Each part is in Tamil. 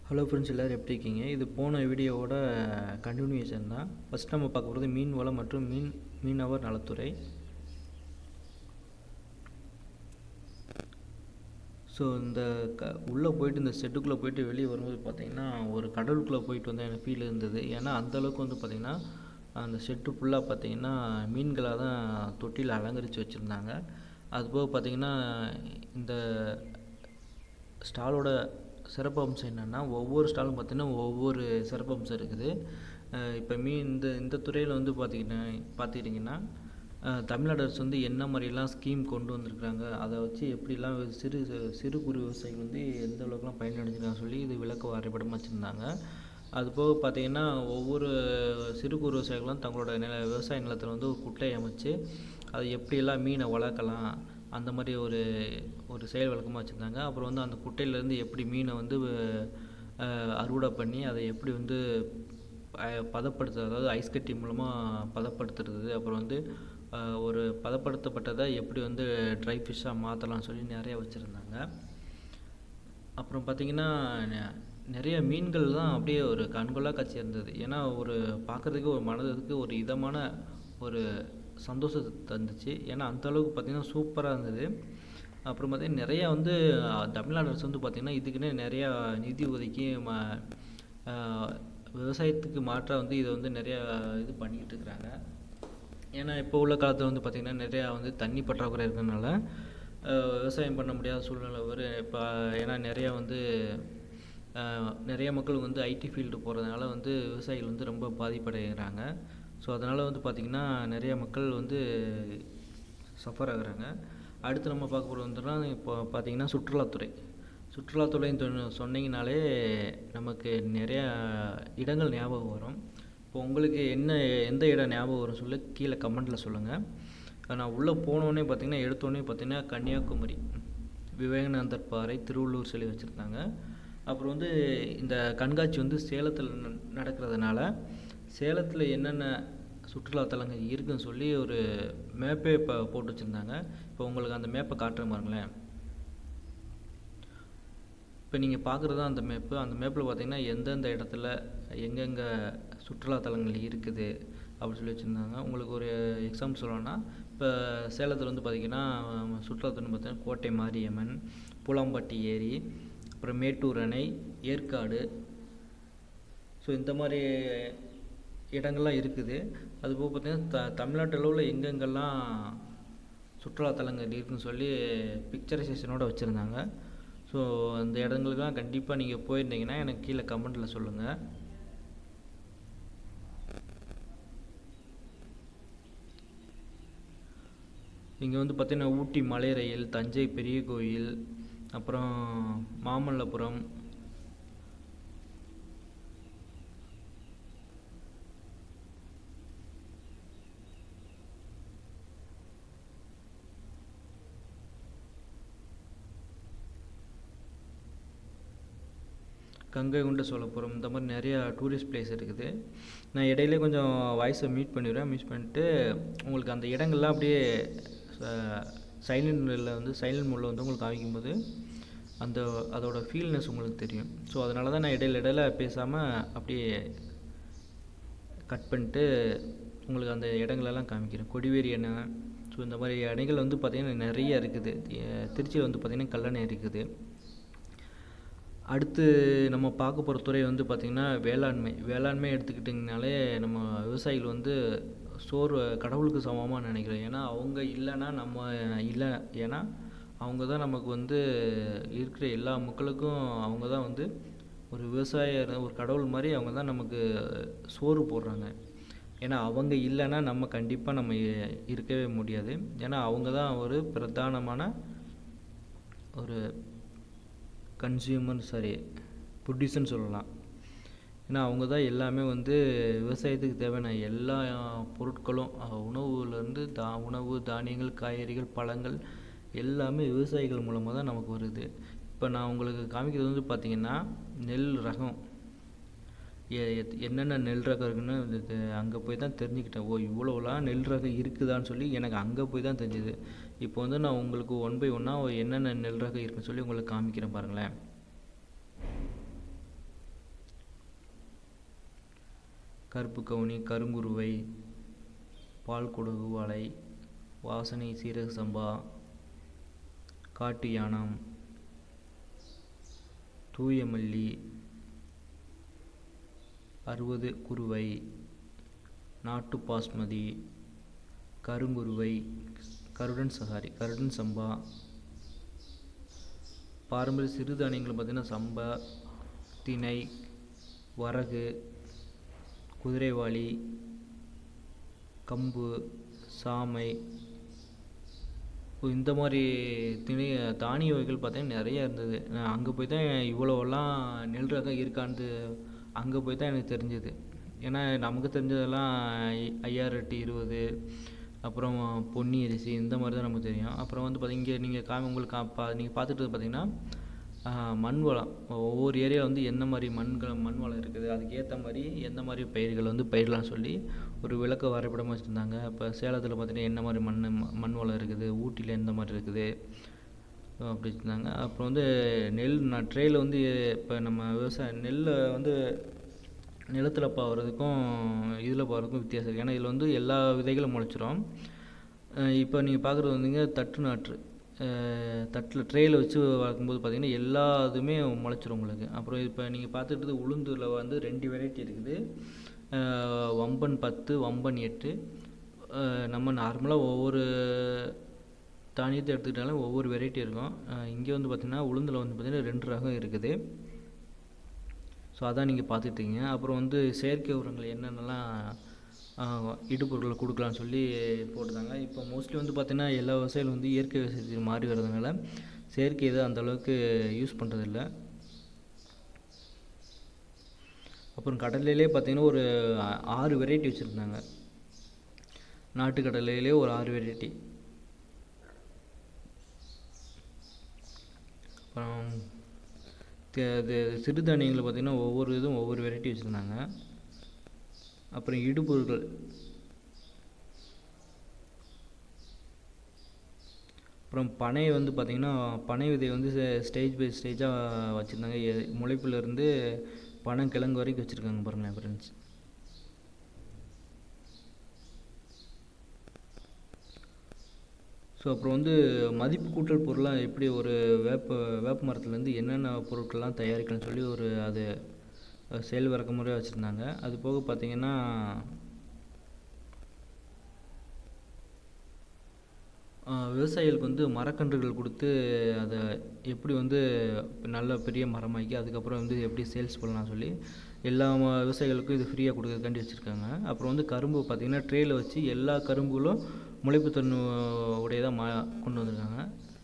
ஹலோ ஃப்ரெண்ட்ஸ் எல்லோரும் எப்படி இருக்கீங்க இது போன வீடியோவோட கண்டினியூஷன் தான் ஃபஸ்ட் நம்ம பார்க்க போகிறது மீன் வளம் மற்றும் மீன் மீனவர் நலத்துறை ஸோ இந்த க உள்ளே போயிட்டு இந்த செட்டுக்குள்ளே போயிட்டு வெளியே வரும்போது பார்த்தீங்கன்னா ஒரு கடலுக்குள்ளே போயிட்டு வந்த எனக்கு ஃபீல் இருந்தது ஏன்னா அந்தளவுக்கு வந்து பார்த்திங்கன்னா அந்த செட்டு ஃபுல்லாக பார்த்தீங்கன்னா மீன்களாக தான் தொட்டியில் அலங்கரித்து வச்சுருந்தாங்க அதுபோக பார்த்திங்கன்னா இந்த ஸ்டாலோட சிறப்பு அம்சம் என்னென்னா ஒவ்வொரு ஸ்டாலும் பார்த்திங்கன்னா ஒவ்வொரு சிறப்பு அம்சம் இருக்குது இப்போ மீன் இந்த இந்த துறையில் வந்து பார்த்திங்கன்னா பார்த்துக்கிட்டிங்கன்னா தமிழ்நாடு அரசு வந்து என்ன மாதிரிலாம் ஸ்கீம் கொண்டு வந்திருக்காங்க அதை வச்சு எப்படிலாம் சிறு சிறு குறு விவசாயிகள் வந்து எந்த அளவுக்குலாம் பயனடைஞ்சிருக்காங்க சொல்லி இது விளக்க வரைபடம் வச்சுருந்தாங்க அது போக பார்த்திங்கன்னா ஒவ்வொரு சிறு குறு விவசாயிகளும் தங்களோட நில விவசாய நிலத்தில் வந்து ஒரு குட்டை அமைச்சு அதை எப்படியெல்லாம் மீனை வளர்க்கலாம் அந்த மாதிரி ஒரு ஒரு செயல் விளக்கமாக வச்சுருந்தாங்க அப்புறம் வந்து அந்த குட்டையிலேருந்து எப்படி மீனை வந்து அறுவடை பண்ணி அதை எப்படி வந்து பதப்படுத்துறது அதாவது ஐஸ் கட்டி மூலமாக பதப்படுத்துறது அப்புறம் வந்து ஒரு பதப்படுத்தப்பட்டதை எப்படி வந்து ட்ரை ஃபிஷ்ஷாக மாற்றலாம்னு சொல்லி நிறைய வச்சுருந்தாங்க அப்புறம் பார்த்திங்கன்னா நிறைய மீன்கள் தான் அப்படியே ஒரு கண்கொள்ளா காட்சி இருந்தது ஏன்னா ஒரு பார்க்குறதுக்கு ஒரு மனதுக்கு ஒரு இதமான ஒரு சந்தோஷத்தை தந்துச்சு ஏன்னா அந்தளவுக்கு பார்த்திங்கன்னா சூப்பராக இருந்தது அப்புறம் பார்த்திங்கன்னா நிறையா வந்து தமிழ்நாடு அரசு வந்து பார்த்திங்கன்னா இதுக்குன்னே நிறையா நிதி ஒதுக்கி ம விவசாயத்துக்கு மாற்றாக வந்து இதை வந்து நிறையா இது பண்ணிக்கிட்டு இருக்கிறாங்க ஏன்னா இப்போ உள்ள காலத்தில் வந்து பார்த்திங்கன்னா நிறையா வந்து தண்ணி பற்றாக்குறை இருக்கிறதுனால விவசாயம் பண்ண முடியாத சூழ்நிலை வரும் இப்போ ஏன்னா நிறையா வந்து நிறைய மக்கள் வந்து ஐடி ஃபீல்டு போகிறதுனால வந்து விவசாயிகள் வந்து ரொம்ப பாதிப்படைகிறாங்க ஸோ அதனால் வந்து பார்த்திங்கன்னா நிறைய மக்கள் வந்து சஃபர் ஆகுறாங்க அடுத்து நம்ம பார்க்க போகிறது வந்துன்னா இப்போ பார்த்திங்கன்னா சுற்றுலாத்துறை சுற்றுலாத்துறைன்னு சொன்னீங்கனாலே நமக்கு நிறையா இடங்கள் ஞாபகம் வரும் இப்போ உங்களுக்கு என்ன எந்த இடம் ஞாபகம் வரும் சொல்லி கீழே கமெண்ட்டில் சொல்லுங்கள் நான் உள்ளே போனோடனே பார்த்திங்கன்னா எடுத்தோடனே பார்த்திங்கன்னா கன்னியாகுமரி விவேகானந்தர் பாறை திருவள்ளூர் சிலை வச்சுருந்தாங்க அப்புறம் வந்து இந்த கண்காட்சி வந்து சேலத்தில் நடக்கிறதுனால சேலத்தில் என்னென்ன சுற்றுலாத்தலங்கள் இருக்குதுன்னு சொல்லி ஒரு மேப்பே இப்போ போட்டு வச்சுருந்தாங்க இப்போ உங்களுக்கு அந்த மேப்பை காட்டுற பாருங்களேன் இப்போ நீங்கள் பார்க்குறது தான் அந்த மேப்பு அந்த மேப்பில் பார்த்தீங்கன்னா எந்தெந்த இடத்துல எங்கெங்கே சுற்றுலாத்தலங்கள் இருக்குது அப்படின்னு சொல்லி வச்சுருந்தாங்க உங்களுக்கு ஒரு எக்ஸாம்பிள் சொல்லணும்னா இப்போ சேலத்தில் வந்து பார்த்திங்கன்னா சுற்றுலாத்தலம் பார்த்தீங்கன்னா கோட்டை மாரியம்மன் பூலாம்பட்டி ஏரி அப்புறம் மேட்டூர் அணை ஏற்காடு ஸோ இந்த மாதிரி இடங்கள்லாம் இருக்குது அதுபோக பார்த்திங்கன்னா த தமிழ்நாட்டு அளவில் எங்கெங்கெல்லாம் சுற்றுலாத்தலங்கள் இருக்குதுன்னு சொல்லி பிக்சரைசேஷனோடு வச்சுருந்தாங்க ஸோ அந்த இடங்களுக்கெல்லாம் கண்டிப்பாக நீங்கள் போயிருந்தீங்கன்னா எனக்கு கீழே கமெண்ட்டில் சொல்லுங்கள் இங்கே வந்து பார்த்திங்கன்னா ஊட்டி மலை ரயில் தஞ்சை பெரிய கோயில் அப்புறம் மாமல்லபுரம் கங்கை கொண்ட சோழபுரம் இந்த மாதிரி நிறையா டூரிஸ்ட் பிளேஸ் இருக்குது நான் இடையிலே கொஞ்சம் வாய்ஸை மியூட் பண்ணிடுவேன் மியூட் பண்ணிட்டு உங்களுக்கு அந்த இடங்கள்லாம் அப்படியே சைலண்டில் வந்து சைலண்ட் மோடில் வந்து உங்களுக்கு காமிக்கும்போது அந்த அதோட ஃபீல்னஸ் உங்களுக்கு தெரியும் ஸோ அதனால தான் நான் இடையில இடையில பேசாமல் அப்படியே கட் பண்ணிட்டு உங்களுக்கு அந்த இடங்களெல்லாம் காமிக்கிறேன் கொடிவேரி அணை ஸோ இந்த மாதிரி அணைகள் வந்து பார்த்திங்கன்னா நிறைய இருக்குது திருச்சியில் வந்து பார்த்திங்கன்னா கல்லணை இருக்குது அடுத்து நம்ம பார்க்க போகிற துறை வந்து பார்த்திங்கன்னா வேளாண்மை வேளாண்மை எடுத்துக்கிட்டிங்கனாலே நம்ம விவசாயிகள் வந்து சோறு கடவுளுக்கு சமமாக நினைக்கிறோம் ஏன்னா அவங்க இல்லைன்னா நம்ம இல்லை ஏன்னா அவங்க தான் நமக்கு வந்து இருக்கிற எல்லா மக்களுக்கும் அவங்க தான் வந்து ஒரு விவசாய ஒரு கடவுள் மாதிரி அவங்க தான் நமக்கு சோறு போடுறாங்க ஏன்னா அவங்க இல்லைன்னா நம்ம கண்டிப்பாக நம்ம இருக்கவே முடியாது ஏன்னா அவங்க தான் ஒரு பிரதானமான ஒரு கன்சியூமர் சாரி ப்ரொடியூசர்னு சொல்லலாம் ஏன்னா அவங்க தான் எல்லாமே வந்து விவசாயத்துக்கு தேவையான எல்லா பொருட்களும் உணவுலேருந்து தா உணவு தானியங்கள் காய்கறிகள் பழங்கள் எல்லாமே விவசாயிகள் மூலமாக தான் நமக்கு வருது இப்போ நான் உங்களுக்கு காமிக்கிறது வந்து பார்த்திங்கன்னா நெல் ரகம் என்னென்ன நெல் ரகம் இருக்குன்னு அங்கே போய் தான் தெரிஞ்சுக்கிட்டேன் ஓ இவ்வளோலாம் நெல் ரகம் இருக்குதான்னு சொல்லி எனக்கு அங்கே போய் தான் தெரிஞ்சுது இப்போ வந்து நான் உங்களுக்கு ஒன் பை ஒன்னாக என்னென்ன நெல் ரகம் இருக்குன்னு சொல்லி உங்களுக்கு காமிக்கிறேன் பாருங்களேன் கருப்பு கவுனி கருங்குருவை பால் கொடுகு வாழை வாசனை சீரக சம்பா காட்டு யானம் தூய மல்லி அறுபது குருவை நாட்டு பாஸ்மதி கருங்குருவை கருடன் சஹாரி கருடன் சம்பா பாரம்பரிய சிறுதானியங்கள் பார்த்திங்கன்னா சம்பா திணை வரகு குதிரைவாளி கம்பு சாமை இப்போ இந்த மாதிரி திணை தானிய வகைகள் பார்த்தீங்கன்னா நிறைய இருந்தது நான் அங்கே போய் தான் இவ்வளோலாம் நெல் ரகம் இருக்கான்னு அங்கே போய் தான் எனக்கு தெரிஞ்சது ஏன்னா நமக்கு தெரிஞ்சதெல்லாம் ஐ- ஐயாறு எட்டு இருபது அப்புறம் பொன்னி அரிசி இந்த மாதிரி தான் நமக்கு தெரியும் அப்புறம் வந்து பார்த்தீங்க இங்கே நீங்கள் காமி உங்களுக்கு கா- பா நீங்கள் பார்த்துட்டு பார்த்தீங்கன்னா ஆஹ், மண் வளம் ஒவ்வொரு ஏரியா வந்து என்ன மாதிரி மண்கள் மண் வளம் இருக்குது அதுக்கேற்ற மாதிரி எந்த மாதிரி பயிர்கள் வந்து பயிரலாம் சொல்லி ஒரு விளக்க வரைபடமாக வச்சுருந்தாங்க இப்போ சேலத்தில் பார்த்தீங்கன்னா என்ன மாதிரி மண் ம- மண் வளம் இருக்குது ஊட்டியில் எந்த மாதிரி இருக்குது அப்படி வச்சுருந்தாங்க அப்புறம் வந்து நெல் நான் ட்ரேயில் வந்து இப்போ நம்ம விவசாய நெல்லை வந்து நிலத்தில் பாவுறதுக்கும் இதில் பாவுறதுக்கும் வித்தியாசம் இருக்குது ஏன்னா இதில் வந்து எல்லா விதைகளும் முளைச்சிரும் இப்போ நீங்கள் பார்க்குறது வந்துங்க தட்டு நாற்று தட்டில் ட்ரேயில் வச்சு வளர்க்கும்போது பார்த்தீங்கன்னா எல்லா இதுவுமே முளைச்சிரும் உங்களுக்கு அப்புறம் இப்போ நீங்கள் பார்த்துட்டு உளுந்துல வந்து ரெண்டு வெரைட்டி இருக்குது அஹ் வம்பன் பத்து வம்பன் எட்டு அஹ் நம்ம நார்மலாக ஒவ்வொரு தானியத்தை எடுத்துக்கிட்டாலும் ஒவ்வொரு வெரைட்டி இருக்கும் இங்கே வந்து பார்த்திங்கன்னா உளுந்தில் வந்து பார்த்திங்கன்னா ரெண்டு ரகம் இருக்குது ஸோ அதான் நீங்கள் பார்த்துட்ருக்கீங்க அப்புறம் வந்து செயற்கை உரங்கள் என்னென்னலாம் ஆஹ், இடுபொருட்களை கொடுக்கலான்னு சொல்லி போட்டுருந்தாங்க இப்போ மோஸ்ட்லி வந்து பார்த்திங்கன்னா எல்லா விவசாயிகளும் வந்து இயற்கை விவசாயத்துக்கு மாறி வர்றதுனால செயற்கை இதை அந்த அளவுக்கு யூஸ் பண்ணுறதில்ல அப்புறம் கடலையிலே பார்த்தீங்கன்னா ஒரு ஆ- ஆறு வெரைட்டி வச்சுருந்தாங்க நாட்டு கடலையிலே ஒரு ஆறு வெரைட்டி அப்புறம் த- இது சிறுதானியங்களில் பார்த்திங்கன்னா ஒவ்வொரு இதுவும் ஒவ்வொரு வெரைட்டி வச்சுருந்தாங்க அப்புறம் இடுபொருட்கள் அப்புறம் பனை வந்து பார்த்திங்கன்னா பனை விதை வந்து ஸ்டேஜ் பை ஸ்டேஜாக வச்சுருந்தாங்க முளைப்புலேருந்து பனை கிழங்கு வரைக்கும் வச்சுருக்காங்க பாருங்களேன் ஃப்ரெண்ட்ஸ் ஸோ அப்புறம் வந்து மதிப்பு கூட்டல் பொருளாக எப்படி ஒரு வேப்ப வேப்ப மரத்துலேருந்து என்னென்ன பொருட்கள்லாம் தயாரிக்கலாம்னு சொல்லி ஒரு அது அஹ், செயல் விளக்க முறையாக வச்சுருந்தாங்க அது போக பார்த்தீங்கன்னா ஆஹ், விவசாயிகளுக்கு வந்து மரக்கன்றுகள் கொடுத்து அதை எப்படி வந்து நல்ல பெரிய மரமாக்கி அதுக்கப்புறம் வந்து எப்படி சேல்ஸ் பண்ணலாம் சொல்லி எல்லா ம- விவசாயிகளுக்கும் இது ஃப்ரீயாக கொடுக்கறதுக்காண்டி வச்சுருக்காங்க அப்புறம் வந்து கரும்பு பார்த்திங்கன்னா ட்ரேயில் வச்சு எல்லா கரும்புகளும் முளைப்புத்தன்மை உடையதாக மா கொண்டு வந்திருக்காங்க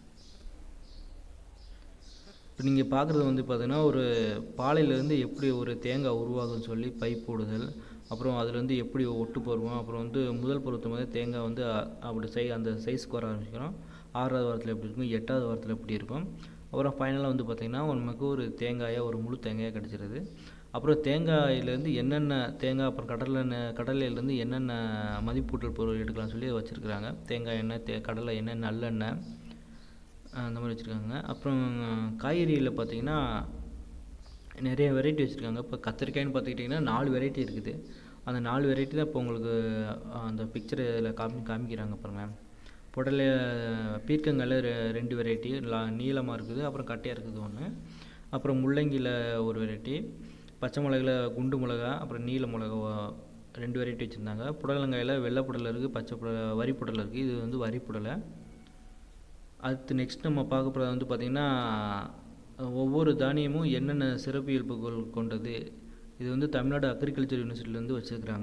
இப்போ நீங்கள் பார்க்குறது வந்து பார்த்தீங்கன்னா ஒரு பாலையிலேருந்து எப்படி ஒரு தேங்காய் உருவாகும்னு சொல்லி பைப் போடுதல் அப்புறம் அதுலேருந்து எப்படி ஒட்டு போடுவோம் அப்புறம் வந்து முதல் பருவத்து மாதிரி தேங்காய் வந்து அ- அப்படி சை அந்த சைஸ்க்கு வர ஆரம்பிக்கிறோம் ஆறாவது வாரத்தில் எப்படி இருக்கும் எட்டாவது வாரத்தில் எப்படி இருக்கும் அப்புறம் ஃபைனலாக வந்து பார்த்திங்கன்னா நமக்கு ஒரு தேங்காயாக ஒரு முழு தேங்காயாக கிடச்சிருது அப்புறம் தேங்காயிலேருந்து என்னென்ன தேங்காய் அப்புறம் கடலை எண்ணெய் கடலையிலேருந்து என்னென்ன மதிப்பூட்டல் பொருள் எடுக்கலாம்னு சொல்லி வச்சுருக்குறாங்க தேங்காய் எண்ணெய் தே கடலை எண்ணெய் நல்லெண்ணெய் அஹ் அந்த மாதிரி வச்சுருக்காங்க அப்புறம் காய்கறியில் பார்த்தீங்கன்னா நிறைய வெரைட்டி வச்சுருக்காங்க இப்போ கத்திரிக்காய்னு பார்த்துக்கிட்டிங்கன்னா நாலு வெரைட்டி இருக்குது அந்த நாலு வெரைட்டி தான் இப்போ உங்களுக்கு அஹ், அந்த பிக்சரில் காமி காமிக்கிறாங்க பாருங்க புடலை பீர்க்கங்காயில் ரெ ரெண்டு வெரைட்டி லா நீளமாக இருக்குது அப்புறம் கட்டையாக இருக்குது ஒன்று அப்புறம் முள்ளங்கியில் ஒரு வெரைட்டி பச்சை மிளகாயில் குண்டு மிளகா அப்புறம் நீல மிளகா ஒ- ரெண்டு வெரைட்டி வச்சுருந்தாங்க புடலங்காயில் வெள்ளை புடலை இருக்குது பச்சை புடலை வரி புடலை இருக்குது இது வந்து வரி புடலை அடுத்து நெக்ஸ்ட் நம்ம பார்க்க போகிறது வந்து பார்த்திங்கன்னா அஹ், ஒவ்வொரு தானியமும் என்னென்ன சிறப்பியல்புகள் கொண்டது இது வந்து தமிழ்நாடு அக்ரிகல்ச்சர் யூனிவர்சிட்டிலேருந்து வச்சுருக்குறாங்க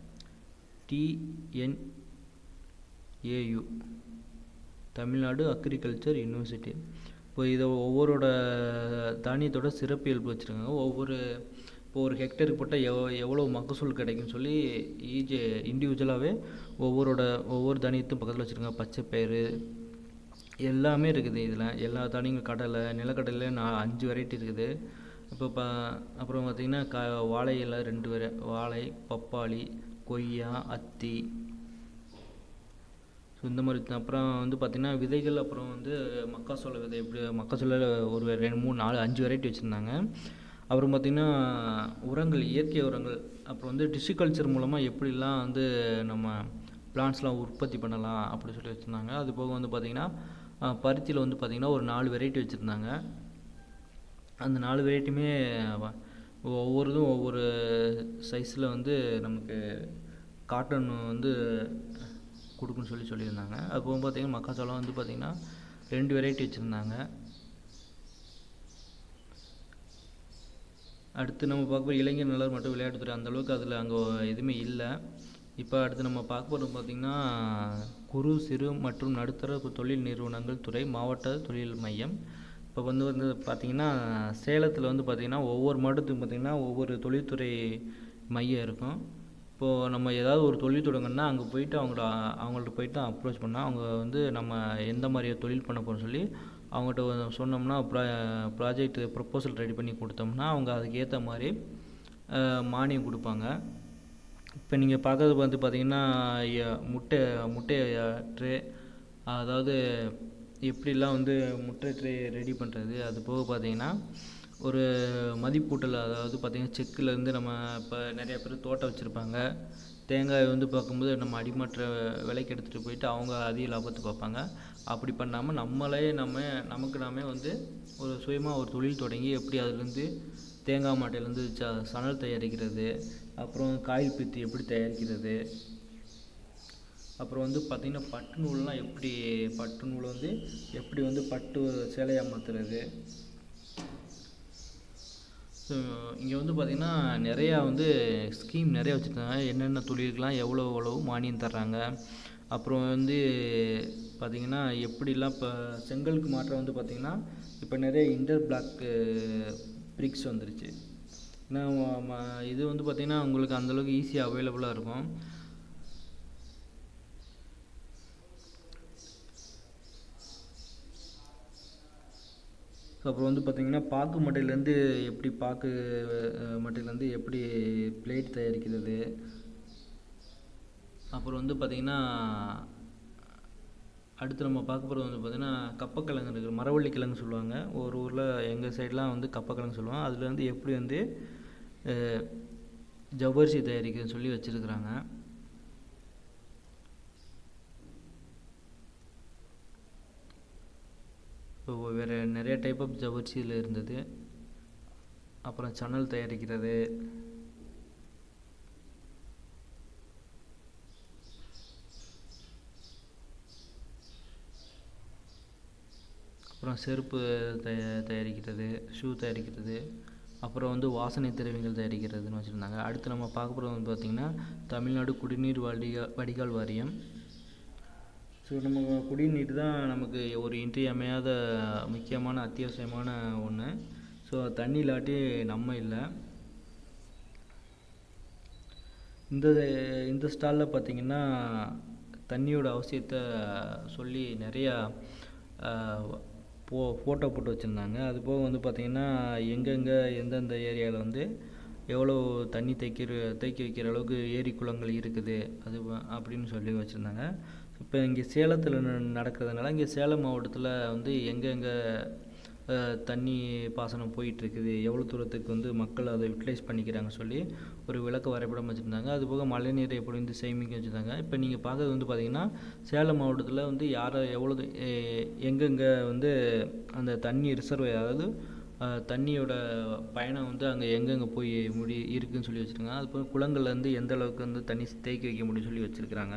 டிஎன்ஏயு தமிழ்நாடு அக்ரிகல்ச்சர் யூனிவர்சிட்டி இப்போ இதை ஒவ்வொருட தானியத்தோட சிறப்பியல்பு வச்சுருக்காங்க ஒவ்வொரு இப்போ ஒரு ஹெக்டருக்கு போட்டால் எவ் எவ்வளோ மகசூல் கிடைக்கும்னு சொல்லி ஈஜி இண்டிவிஜுவலாகவே ஒவ்வொருட ஒவ்வொரு தானியத்தையும் பக்கத்தில் வச்சுருக்காங்க பச்சை பயிறு எல்லாமே இருக்குது இதில் எல்லா தானியங்களும் கடலை நிலக்கடலை நான் அஞ்சு வெரைட்டி இருக்குது இப்போ ப அப்புறம் பார்த்திங்கன்னா க வாழையில் ரெண்டு வெரை வாழை பப்பாளி கொய்யா அத்தி ஸோ இந்த மாதிரி தான். அப்புறம் வந்து பார்த்திங்கன்னா விதைகள் அப்புறம் வந்து மக்காசோள விதை எப்படி மக்காசோள ஒரு ரெண்டு மூணு நாலு அஞ்சு வெரைட்டி வச்சுருந்தாங்க அப்புறம் பார்த்திங்கன்னா உரங்கள் இயற்கை உரங்கள் அப்புறம் வந்து டிஷ்யூகல்ச்சர் மூலமாக எப்படிலாம் வந்து நம்ம பிளான்ட்ஸ்லாம் உற்பத்தி பண்ணலாம் அப்படி சொல்லி வச்சுருந்தாங்க அது போக வந்து பார்த்திங்கன்னா பருத்தியில் வந்து பார்த்திங்கன்னா ஒரு நாலு வெரைட்டி வச்சுருந்தாங்க அந்த நாலு வெரைட்டியுமே ஒவ்வொரு இதுவும் ஒவ்வொரு சைஸில் வந்து நமக்கு காட்டன் வந்து கொடுக்குன்னு சொல்லி சொல்லியிருந்தாங்க அது போக பார்த்திங்கன்னா மக்காச்சோளம் வந்து பார்த்திங்கன்னா ரெண்டு வெரைட்டி வச்சுருந்தாங்க அடுத்து நம்ம பார்க்க போகிற இளைஞர் நலர் மற்றும் விளையாட்டுத்துறை அந்தளவுக்கு அதில் அங்கே எதுவுமே இல்லை இப்போ அடுத்து நம்ம பார்க்க போகிறது பார்த்திங்கன்னா குறு சிறு மற்றும் நடுத்தர தொழில் நிறுவனங்கள் துறை மாவட்ட தொழில் மையம் இப்போ வந்து வந்து பார்த்திங்கன்னா சேலத்தில் வந்து பார்த்திங்கன்னா ஒவ்வொரு மாவட்டத்துக்கும் பார்த்திங்கன்னா ஒவ்வொரு தொழில்துறை மையம் இருக்கும் இப்போது நம்ம ஏதாவது ஒரு தொழில் தொடங்கணும்னா அங்கே போயிட்டு அவங்கள அவங்கள்ட்ட போயிட்டு தான் அப்ரோச் பண்ணால் அவங்க வந்து நம்ம எந்த மாதிரி தொழில் பண்ண போகிறோம்னு சொல்லி அவங்ககிட்ட சொன்னோம்னா ப்ரா ப்ராஜெக்ட் ப்ரொப்போசல் ரெடி பண்ணி கொடுத்தோம்னா அவங்க அதுக்கு ஏற்ற மாதிரி மானியம் கொடுப்பாங்க இப்போ நீங்கள் பார்க்கறது வந்து பார்த்திங்கன்னா முட்டை முட்டை ட்ரே அதாவது எப்படிலாம் வந்து முட்டை ட்ரே ரெடி பண்ணுறது அது போக பார்த்திங்கன்னா ஒரு மதிப்பூட்டல் அதாவது பார்த்திங்கன்னா செக்குலேருந்து நம்ம இப்போ நிறையா பேர் தோட்டம் வச்சுருப்பாங்க தேங்காய் வந்து பார்க்கும்போது நம்ம அடிமற்ற விலைக்கு எடுத்துகிட்டு போயிட்டு அவங்க அதிக லாபத்தை பார்ப்பாங்க அப்படி பண்ணாமல் நம்மளே நம்ம நமக்கு நாமே வந்து ஒரு சுயமாக ஒரு தொழில் தொடங்கி எப்படி அதுலேருந்து தேங்காய் மாட்டையிலேருந்து ச சணல் தயாரிக்கிறது அப்புறம் காயில் பித்தி எப்படி தயாரிக்கிறது அப்புறம் வந்து பார்த்திங்கன்னா பட்டு நூல்லாம் எப்படி பட்டு நூலை வந்து எப்படி வந்து பட்டு சேலையாக மாற்றுறது ஸோ இங்கே வந்து பார்த்திங்கன்னா நிறையா வந்து ஸ்கீம் நிறையா வச்சுருக்காங்க என்னென்ன தொழிலுக்கெலாம் எவ்வளோ எவ்வளோ மானியம் தர்றாங்க அப்புறம் வந்து பார்த்திங்கன்னா எப்படிலாம் இப்போ செங்கலுக்கு மாற்றம் வந்து பார்த்திங்கன்னா இப்போ நிறைய இன்டர் பிளாக் பிரிக்ஸ் வந்துருச்சு ஏன்னா இது வந்து பார்த்திங்கன்னா உங்களுக்கு அந்தளவுக்கு ஈஸியாக அவைலபிளாக இருக்கும் ஸோ அப்புறம் வந்து பார்த்திங்கன்னா பாக்கு மட்டையிலேருந்து எப்படி பாக்கு மட்டையிலேருந்து எப்படி பிளேட் தயாரிக்கிறது அப்புறம் வந்து பார்த்திங்கன்னா அடுத்து நம்ம பார்க்க போகிறது வந்து பார்த்திங்கன்னா கப்பக்கிழங்கு இருக்குது மரவள்ளி கிழங்கு சொல்லுவாங்க ஒரு ஊரில் எங்கள் சைட்லாம் வந்து கப்பக்கிழங்கு சொல்லுவாங்க அதுலேருந்து எப்படி வந்து ஜவ்வரிசி தயாரிக்கிறதுன்னு சொல்லி வச்சுருக்குறாங்க இப்போ வேறு நிறைய டைப் ஆஃப் ஜவ்வரிசியில் இருந்தது அப்புறம் சணல் தயாரிக்கிறது அப்புறம் செருப்பு தய தயாரிக்கிறது ஷூ தயாரிக்கிறது அப்புறம் வந்து வாசனை திரவியங்கள் தயாரிக்கிறதுன்னு வச்சுருந்தாங்க அடுத்து நம்ம பார்க்க போகிறது வந்து பார்த்திங்கன்னா தமிழ்நாடு குடிநீர் வடிகால் வடிகால் வாரியம் ஸோ நம்ம குடிநீர் தான் நமக்கு ஒரு இன்றியமையாத முக்கியமான அத்தியாவசியமான ஒன்று ஸோ தண்ணி இல்லாட்டி நம்ம இல்லை இந்த இந்த ஸ்டாலில் பார்த்திங்கன்னா தண்ணியோட அவசியத்தை சொல்லி நிறையா போ ஃபோட்டோ போட்டு வச்சுருந்தாங்க அது போக வந்து பார்த்திங்கன்னா எங்கெங்கே எந்தெந்த ஏரியாவில் வந்து எவ்வளோ தண்ணி தேக்கிற தேக்கி வைக்கிற அளவுக்கு ஏரி குளங்கள் இருக்குது அது அப்படின்னு சொல்லி வச்சுருந்தாங்க இப்போ இங்கே சேலத்தில் நடக்கிறதுனால இங்கே சேலம் மாவட்டத்தில் வந்து எங்கெங்கே தண்ணி பாசனம் போயிட்டுருக்குது எவ்வளோ தூரத்துக்கு வந்து மக்கள் அதை யூட்டிலைஸ் பண்ணிக்கிறாங்க சொல்லி ஒரு விளக்க வரைபடம் வச்சுருந்தாங்க அது போக மழை நீரை எப்படி வந்து சேமிக்க வச்சுருந்தாங்க இப்போ நீங்கள் பார்க்குறது வந்து பார்த்திங்கன்னா சேலம் மாவட்டத்தில் வந்து யாரை எவ்வளோ எங்கெங்கே வந்து அந்த தண்ணி ரிசர்வ் அதாவது தண்ணியோட பயணம் வந்து அங்கே எங்கெங்கே போய் முடி இருக்குதுன்னு சொல்லி வச்சுருக்காங்க அது போக குளங்கள்லேருந்து எந்த அளவுக்கு வந்து தண்ணி தேக்கி வைக்க முடியும்னு சொல்லி வச்சுருக்குறாங்க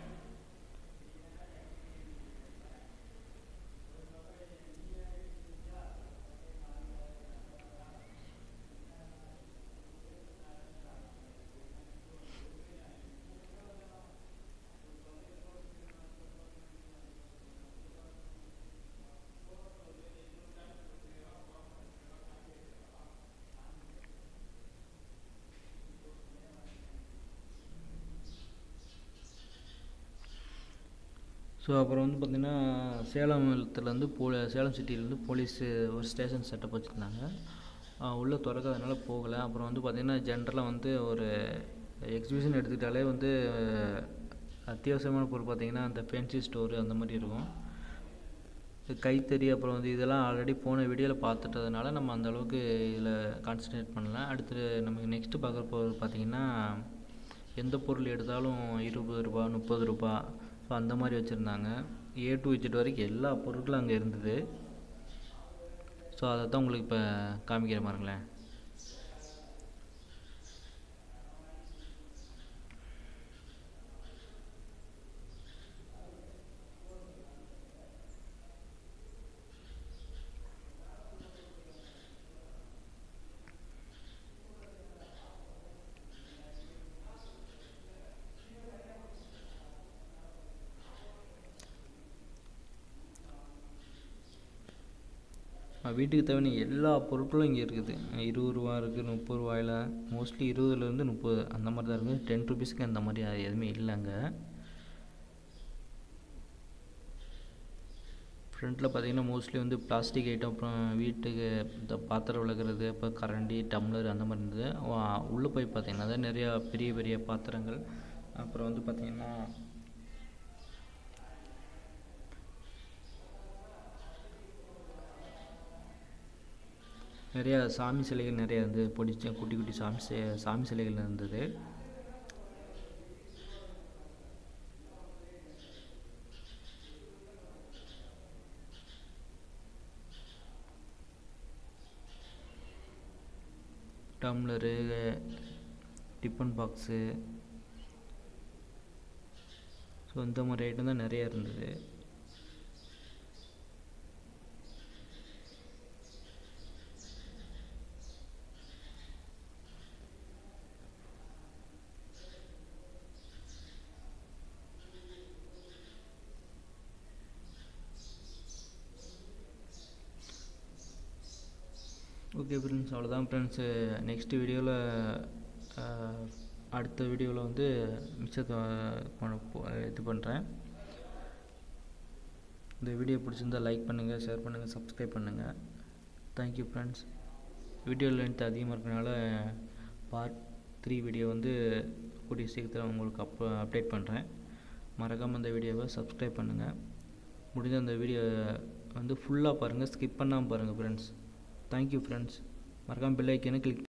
ஸோ அப்புறம் வந்து பார்த்திங்கன்னா சேலத்துலேருந்து போ சேலம் சிட்டிலேருந்து போலீஸு ஒரு ஸ்டேஷன் செட்டப் வச்சுருந்தாங்க உள்ளே திறக்காதனால போகலை அப்புறம் வந்து பார்த்திங்கன்னா ஜென்ரலாக வந்து ஒரு எக்ஸிபிஷன் எடுத்துக்கிட்டாலே வந்து அத்தியாவசியமான பொருள் பார்த்திங்கன்னா அந்த ஃபேன்சி ஸ்டோரு அந்த மாதிரி இருக்கும் இது கைத்தறி அப்புறம் வந்து இதெல்லாம் ஆல்ரெடி போன வீடியோவில் பார்த்துட்டதுனால நம்ம அந்த அளவுக்கு இதில் கான்சன்ட்ரேட் பண்ணல அடுத்து நமக்கு நெக்ஸ்ட்டு பார்க்குற பொருள் பார்த்திங்கன்னா எந்த பொருள் எடுத்தாலும் இருபது ரூபா முப்பது ரூபா ஸோ அந்த மாதிரி வச்சுருந்தாங்க ஏ டு இஜெட் வரைக்கும் எல்லா பொருட்களும் அங்கே இருந்தது ஸோ அதை தான் உங்களுக்கு இப்போ காமிக்கிற பாருங்களேன் அஹ் வீட்டுக்கு தேவையான எல்லா பொருட்களும் இங்கே இருக்குது இருபது ரூபா இருக்குது முப்பது ரூபாயில் மோஸ்ட்லி இருபதுலேருந்து முப்பது அந்த மாதிரி தான் இருக்குது டென் ருபீஸ்க்கு அந்த மாதிரி அது எதுவுமே இல்லை அங்கே ஃப்ரண்ட்டில் பார்த்தீங்கன்னா மோஸ்ட்லி வந்து பிளாஸ்டிக் ஐட்டம் அப்புறம் வீட்டுக்கு இந்த பாத்திரம் விளக்குறது அப்புறம் கரண்டி டம்ளர் அந்த மாதிரி இருந்தது வா- உள்ளே போய் பார்த்தீங்கன்னா தான் நிறையா பெரிய பெரிய பாத்திரங்கள் அப்புறம் வந்து பார்த்தீங்கன்னா நிறையா சாமி சிலைகள் நிறையா இருந்தது பொடிச்ச குட்டி குட்டி சாமி சி- சாமி சிலைகள் இருந்தது டம்ளரு டிஃபன் பாக்ஸு ஸோ இந்த மாதிரி ஐட்டம் தான் நிறையா இருந்தது ஓகே ஃப்ரெண்ட்ஸ் அவ்வளோதான் ஃப்ரெண்ட்ஸு நெக்ஸ்ட் வீடியோவில் அடுத்த வீடியோவில் வந்து மிச்சத்தை பண்ண போ- இது பண்ணுறேன் இந்த வீடியோ பிடிச்சிருந்தா லைக் பண்ணுங்கள் ஷேர் பண்ணுங்கள் சப்ஸ்கிரைப் பண்ணுங்கள் தேங்க்யூ ஃப்ரெண்ட்ஸ் வீடியோ லென்த் அதிகமாக இருக்கனால பார்ட் த்ரீ வீடியோ வந்து கூடிய சீக்கிரத்தில் உங்களுக்கு அப் அப்டேட் பண்ணுறேன் மறக்காமல் அந்த வீடியோவை சப்ஸ்கிரைப் பண்ணுங்கள் முடிஞ்ச அந்த வீடியோ வந்து ஃபுல்லாக பாருங்கள் ஸ்கிப் பண்ணாமல் பாருங்கள் ஃப்ரெண்ட்ஸ் தேங்க்யூ ஃப்ரெண்ட்ஸ் மறக்காமல் பெல் ஐக்கனை கிளிக்